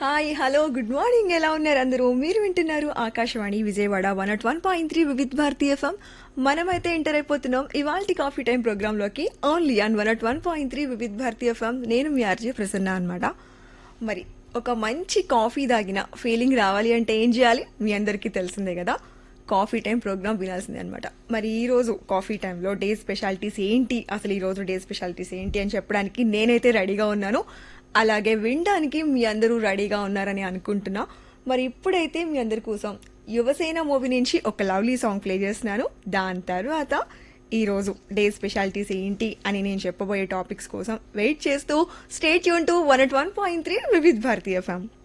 hi hello good morning ఎలా ఉన్నారు అందరూ మీరు వింటున్నారు Akashvani Vijayawada one at one point three Vividh Bharati FM మనమైతే ఎంటర్ అయిపోతున్నాం ఇవాల్టి కాఫీ టైం ప్రోగ్రాంలోకి only on one at one point three Vividh Bharati FM నేను మీ ఆర్జే ప్రసన్న అనమాట మరి ఒక మంచి కాఫీ తాగిన ఫీలింగ్ రావాలి అంటే ఏం చేయాలి మీ అందరికీ తెలిసిందే కదా కాఫీ టైం ప్రోగ్రామ్ వినాల్సిందే అనమాట మరి ఈ రోజు కాఫీ టైంలో డే స్పెషాలిటీస్ ఏంటి అసలు ఈ రోజు డే స్పెషాలిటీస్ ఏంటి అని చెప్పడానికి నేనైతే రెడీగా ఉన్నాను అలాగే వినడానికి మీ అందరూ రెడీగా ఉన్నారని అనుకుంటున్నా మరి ఇప్పుడైతే మీ అందరి కోసం యువసేన మూవీ నుంచి ఒక లవ్లీ సాంగ్ ప్లే చేస్తున్నాను దాని తర్వాత ఈ రోజు డే స్పెషాలిటీస్ ఏంటి అని నేను చెప్పబోయే టాపిక్స్ కోసం వెయిట్ చేస్తూ స్టేట్ యూన్ to one at one point three Vividh Bharati ఫ్యామ్